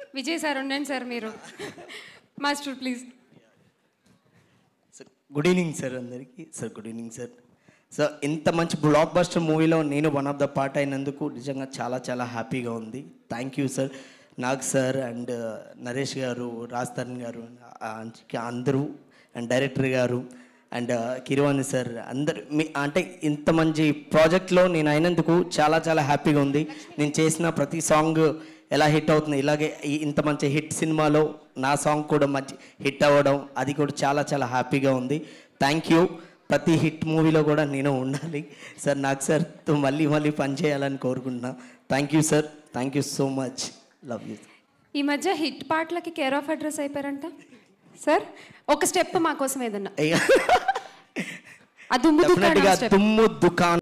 Vijay sir ఉండండి sir మీరు master please sir good evening sir అందరికీ sir good evening sir sir ఇంత మంచి బ్లాక్ బస్టర్ మూవీలో నేను వన్ ఆఫ్ ద పార్ట్ అయినందుకు నిజంగా చాలా చాలా హ్యాపీగా ఉంది thank you sir Nag sir and Naresh garu Raj Tarun garu ఆ, అందరూ and director garu and Keeravani sir అందరు మీ అంటే ఇంత మంచి ప్రాజెక్ట్లో నేను అయినందుకు చాలా చాలా హ్యాపీగా ఉంది నేను చేసిన ప్రతి సాంగ్ ఎలా హిట్ అవుతుంది ఇలాగే ఈ- ఇంత మంచి హిట్ సినిమాలో నా సాంగ్ కూడా మంచి హిట్ అవ్వడం అది కూడా చాలా చాలా హ్యాపీగా ఉంది థ్యాంక్ యూ ప్రతి హిట్ మూవీలో కూడా నేను ఉండాలి సార్ నాకు సార్తో మళ్ళీ మళ్ళీ పనిచేయాలని కోరుకుంటున్నా thank you sir thank you so much love you ఈ మధ్య హిట్ పాటలకి కేర్ ఆఫ్ అడ్రస్ అయిపోయారంట సార్ ఒక స్టెప్ మా కోసం ఏదన్నా ఆ దుమ్ము దుకాణం డెఫినెట్గా స్టెప్ తుమ్ము దుకాన్